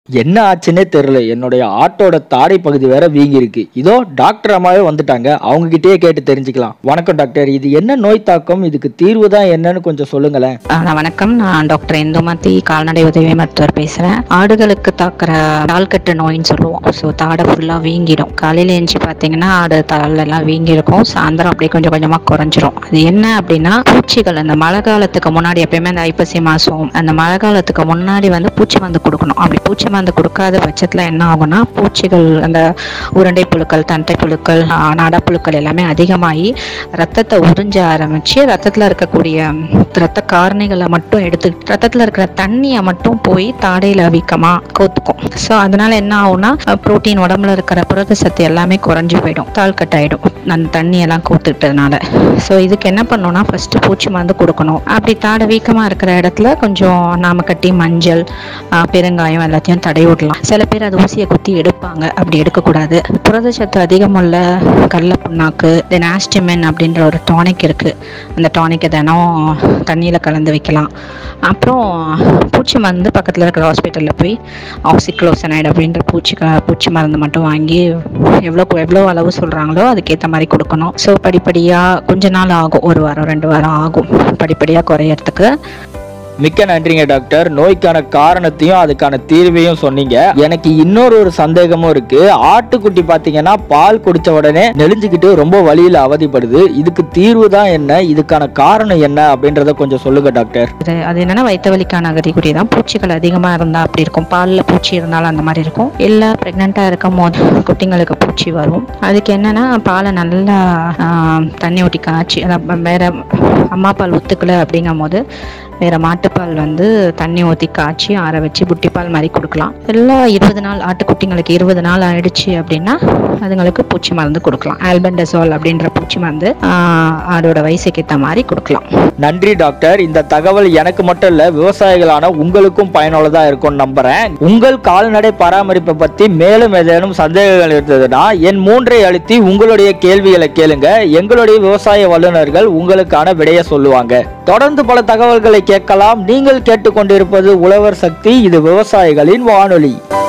என்ன ஆச்சுன்னே தெரியல என்னுடைய ஆட்டோட தாடை பகுதி வேற வீங்கி இருக்கு இதோ டாக்டர் அம்மாவே வந்துட்டாங்க அவங்க கிட்டயே கேட்டு தெரிஞ்சுக்கலாம் வணக்கம் டாக்டர் இது என்ன நோய் தாக்கம் இதுக்கு தீர்வு தான் என்னன்னு கொஞ்சம் சொல்லுங்களேன் ஆ, வணக்கம் நான் டாக்டர் இந்துமதி கால்நடை உதவி மருத்துவர் பேசுகிறேன் ஆடுகளுக்கு தாக்குற தாள்கட்டு நோயின்னு சொல்லுவோம் ஸோ தாடை ஃபுல்லாக வீங்கிடும் காலையில் எழுந்துச்சி பார்த்தீங்கன்னா ஆடு தாள் எல்லாம் வீங்கி இருக்கும் சாயந்தரம் அப்படியே கொஞ்சம் கொஞ்சமாக குறைஞ்சிரும் அது என்ன அப்படின்னா பூச்சிகள் அந்த மழை காலத்துக்கு முன்னாடி எப்பயுமே அந்த ஐப்பசி மாதம் அந்த மழை காலத்துக்கு முன்னாடி வந்து பூச்சி மருந்து கொடுக்கணும் அப்படி பூச்சி மருந்து கொடுக்காத பட்சத்தில் என்ன ஆகும்னா பூச்சிகள் அந்த உருண்டை புழுக்கள் தண்டை புழுக்கள் ஆ, நாடாப்புழுக்கள் எல்லாமே அதிகமாகி ரத்தத்தை உறிஞ்ச ஆரம்பிச்சு ரத்தத்தில் இருக்கக்கூடிய ரத்த காரணிகளை மட்டும் எடுத்து ரத்தத்தில் இருக்கிற தண்ணியை மட்டும் போய் தாடையில் வீக்கமாக கோத்துக்கும் ஸோ அதனால என்ன ஆகும்னா புரோட்டீன் உடம்புல இருக்கிற புரத சத்து எல்லாமே குறைஞ்சு போயிடும் தாள் கட்டாயிடும் அந்த தண்ணியெல்லாம் கோத்துக்கிட்டதுனால ஸோ இதுக்கு என்ன பண்ணணும்னா ஃபர்ஸ்ட் பூச்சி மருந்து கொடுக்கணும் அப்படி தாடை வீக்கமாக இருக்கிற இடத்துல கொஞ்சம் நாம கட்டி மஞ்சள் ஆ, பெருங்காயம் எல்லாத்தையும் தடவி விடலாம் சில பேர் அது ஊசியை குத்தி எடுப்பாங்க அப்படி எடுக்கக்கூடாது புரதச்சத்து அதிகமுள்ள கடல புண்ணாக்கு தென் ஆஸ்டிமென் அப்படின்ற ஒரு டானிக் இருக்குது அந்த டானிக்கை தினம் தண்ணியில் கலந்து வைக்கலாம் அப்புறம் பூச்சி மருந்து பக்கத்தில் இருக்கிற ஹாஸ்பிட்டலில் போய் ஆக்சிக்ளோசனைடு அப்படின்ற பூச்சி க- பூச்சி மருந்து மட்டும் வாங்கி எவ்வளோ எவ்வளோ அளவு சொல்கிறாங்களோ அதுக்கேற்ற மாதிரி கொடுக்கணும் ஸோ படிப்படியாக கொஞ்ச நாள் ஆகும் ஒரு வாரம் ரெண்டு வாரம் ஆகும் படிப்படியாக குறையறதுக்கு மிக்க நன்றிங்க டாக்டர் நோய்க்கான காரணத்தையும் அதுக்கான தீர்வையும் சொன்னீங்க எனக்கு இன்னொரு ஒரு சந்தேகமும் இருக்கு ஆட்டுக்குட்டி பாத்தீங்கன்னா பால் குடிச்ச உடனே நெளிஞ்சுக்கிட்டு ரொம்ப வலியில அவதிப்படுது இதுக்கு தீர்வு தான் என்ன இதுக்கான காரணம் என்ன அப்படின்றத கொஞ்சம் சொல்லுங்க டாக்டர் அது அது என்னன்னா வயிற்று வலிக்கான அறிகுறி தான் பூச்சிகள் அதிகமாக இருந்தால் அப்படி இருக்கும் பாலில் பூச்சி இருந்தாலும் அந்த மாதிரி இருக்கும் இல்லை ப்ரெக்னெண்ட்டாக இருக்கும் போது குட்டிங்களுக்கு பூச்சி வரும் அதுக்கு என்னன்னா பாலை நல்லா ஆஹ், தண்ணி ஊற்றி காய்ச்சி அதான் வேற அம்மா பால் ஒத்துக்கல அப்படிங்கும் போது வேற மாட்டுப்பால் வந்து தண்ணி ஊற்றி காய்ச்சி ஆற வச்சு புட்டிப்பால் மாதிரி கொடுக்கலாம் எல்லாம் இருபது நாள் ஆட்டுக்குட்டிங்களுக்கு இருபது நாள் ஆயிடுச்சு அப்படின்னா அதுங்களுக்கு பூச்சி மருந்து கொடுக்கலாம் ஆல்பெண்டசோல் அப்படின்ற பூச்சி மருந்து ஆஹ், ஆடோட வயசுக்கு ஏற்ற மாதிரி கொடுக்கலாம் நன்றி டாக்டர் இந்த தகவல் எனக்கு மட்டும் இல்ல விவசாயிகளான உங்களுக்கும் பயனுள்ளதா இருக்கும்னு நம்புறேன் உங்கள் கால்நடை பராமரிப்பை பத்தி மேலும் ஏதேனும் சந்தேகங்கள் இருந்ததுன்னா என் மூன்றை அழுத்தி உங்களுடைய கேள்விகளை கேளுங்க எங்களுடைய விவசாய வல்லுநர்கள் உங்களுக்கான விடைய சொல்லுவாங்க தொடர்ந்து பல தகவல்களை கேட்கலாம் நீங்கள் கேட்டுக்கொண்டிருப்பது உழவர் சக்தி இது விவசாயிகளின் வானொலி